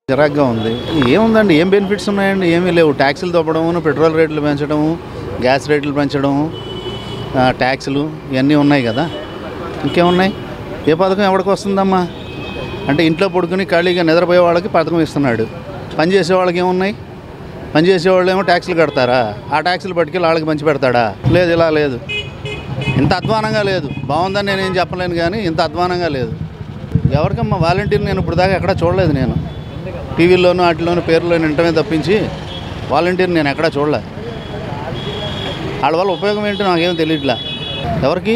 చిరాగ్గా ఉంది ఏముందండి ఏం బెనిఫిట్స్ ఉన్నాయండి ఏమీ లేవు ట్యాక్సులు తప్పడము పెట్రోల్ రేట్లు పెంచడము గ్యాస్ రేట్లు పెంచడము ఆ, ట్యాక్సులు ఇవన్నీ ఉన్నాయి కదా ఇంకేమున్నాయి ఏ పథకం ఎవరికి వస్తుందమ్మా అంటే ఇంట్లో పడుకుని ఖాళీగా నిద్రపోయే వాళ్ళకి పథకం ఇస్తున్నాడు పని చేసే వాళ్ళకి ఏమున్నాయి పని చేసే వాళ్ళు ఏమో ట్యాక్సులు కడతారా ఆ ట్యాక్సులు పట్టుకెళ్ళి వాళ్ళకి పంచి పెడతాడా లేదు ఇలా లేదు ఇంత అధ్వానంగా లేదు బాగుందని నేనేం చెప్పలేను కానీ ఇంత అధ్వానంగా లేదు ఎవరికమ్మా వాలంటీర్ నేను ఇప్పుడు దాకా ఎక్కడా చూడలేదు నేను టీవీల్లోనూ వాటిలోనూ పేర్లోనూ వింటమే తప్పించి వాలంటీర్ నేను ఎక్కడా చూడలే వాళ్ళ వల్ల ఉపయోగం ఏంటో నాకేం తెలియట్లా ఎవరికి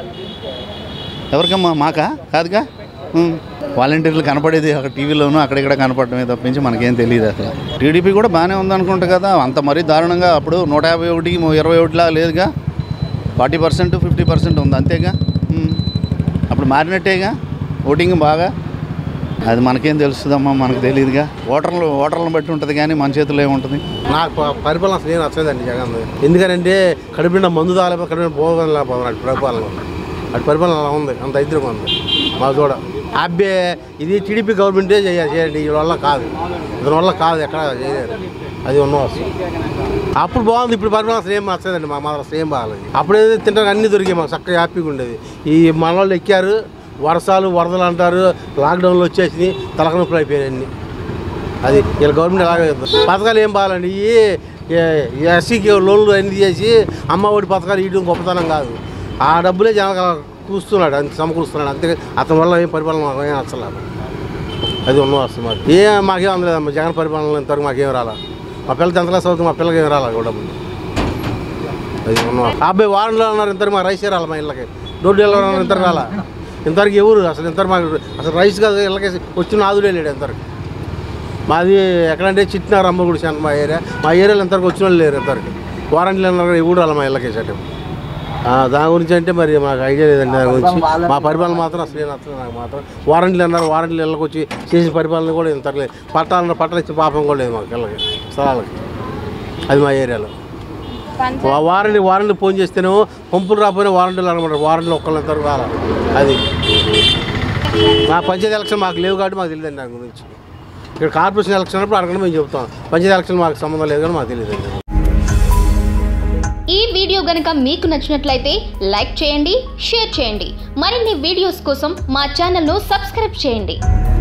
ఎవరికమ్మా మాకా కాదుగా ఉం. వాలంటీర్లు కనపడేది అక్కడ టీవీలోనూ అక్కడిక్కడ కనపడమే తప్పించి మనకేం తెలియదు అసలు టీడీపీ కూడా బాగానే ఉందనుకుంటా కదా అంత మరీ దారుణంగా అప్పుడు నూట యాభై ఒకటికి ఇరవై ఒకటిలా లేదుగా ఫార్టీ పర్సెంట్ ఫిఫ్టీ పర్సెంట్ ఉంది అంతేగా ఉం. అప్పుడు మారినట్టేగా ఓటింగ్ బాగా అది మనకేం తెలుస్తుందమ్మా మనకు తెలియదుగా ఓటర్లు ఓటర్లను బట్టి ఉంటుంది కానీ మన చేతిలో ఏముంటుంది నాకు ప- పరిపాలన అసలు ఏం నచ్చలేదండి జగన్ ఎందుకంటే కడుపు నిండా మందు తాగలేకపోతే కడుపు నిండా భోగం లేకపోతే అటు పరిపాలన అటు పరిపాలన అలా ఉంది అంత ఇద్దరు ఉంది మా చూడ అబ్బే ఇది టీడీపీ గవర్నమెంటే చేయాలి చేయండి వీళ్ళ వల్ల కాదు ఇతని వల్ల కాదు ఎక్కడ చేయలేరు అది ఉన్న వస్తుంది అప్పుడు బాగుంది ఇప్పుడు పరిపాలన అసలు ఏం నచ్చలేదండి మా మాత్రం అసలు ఏం బాగాలేదు అప్పుడు ఏదో తింటారు అన్నీ దొరికాయి మాకు చక్కగా హ్యాపీగా ఉండేది ఈ మన వాళ్ళు ఎక్కారు వర్షాలు వరదలు అంటారు లాక్డౌన్లో వచ్చేసి తలకనొప్పులు అయిపోయాయి అన్నీ అది వీళ్ళ గవర్నమెంట్ అలాగే చేస్తుంది. పథకాలు ఏం బాగాలండి ఈ ఎస్సీకి లోన్లు అన్ని చేసి అమ్మ ఒడి పథకాలు ఇవ్వడం గొప్పతనం కాదు ఆ డబ్బులే జనాలు కూస్తున్నాడు అంత సమకూరుస్తున్నాడు అంతే అతని వల్ల ఏం పరిపాలన మాకు ఏం నచ్చలేదు అది ఉన్న వస్తుంది మాకు ఏ మాకేం అందలేదమ్మా జగన్ పరిపాలన ఇంతవరకు మాకేం రాలా మా పిల్లలు టెన్త్ క్లాస్ అవుతుంది మా పిల్లలకి ఏం రాలా కూడా డబ్బులు అది ఉన్న అబ్బాయి వారంలో ఉన్నారు ఇంతవరకు మా రైస్ రాలి మా ఇళ్ళకి రోడ్డు వెళ్ళారు ఇంతవరకు రాలా ఇంతవరకు ఎవరు అసలు ఇంతవరకు మాకు అసలు రైస్ కాదు ఇళ్ళకి వచ్చిన ఆదులే లేడు ఇంతవరకు మాది ఎక్కడంటే చిట్టినారు అమ్మగుడి శాంత మా ఏరియా మా ఏరియాలో ఎంతవరకు వచ్చిన వాళ్ళు లేరు ఎంతవరకు వారంటీలు అన్నారు ఎవరు రాలి మా ఇళ్ళకి వేసేటం దాని గురించి అంటే మరి మాకు ఐడియా లేదండి దాని గురించి మా పరిపాలన మాత్రం అసలు ఏం నచ్చలేదు నాకు మాత్రం వారంటీలు అన్నారు వారంటీలు ఇళ్ళకి వచ్చి చేసిన పరిపాలన కూడా ఇంత లేదు పట్టాలన్న పట్టాలు ఇచ్చే పాపం కూడా లేదు మాకు ఇళ్ళకి స్థలాలకి అది మా ఏరియాలో వా- వారంటీ వారంటీ ఫోన్ చేస్తేనేమో పంపులు రాకపోయినా వారంటీలు అనమాట వారంటీలు ఒక్కళ్ళు ఎంతవరకు రాలా అది మా పంచాయతీ ఎలక్షన్ మాకు లేవు కాబట్టి మాకు తెలియదండి దాని గురించి ఇక్కడ కార్పొరేషన్ ఎలక్షన్ అప్పుడు అడగడం మేము చెప్తాం పంచాయతీ ఎలక్షన్ మాకు సంబంధం లేదు కానీ మాకు తెలియదండి ఈ వీడియో గనుక మీకు నచ్చినట్లయితే లైక్ చేయండి షేర్ చేయండి మరిన్ని వీడియోస్ కోసం మా ఛానల్ను సబ్స్క్రైబ్ చేయండి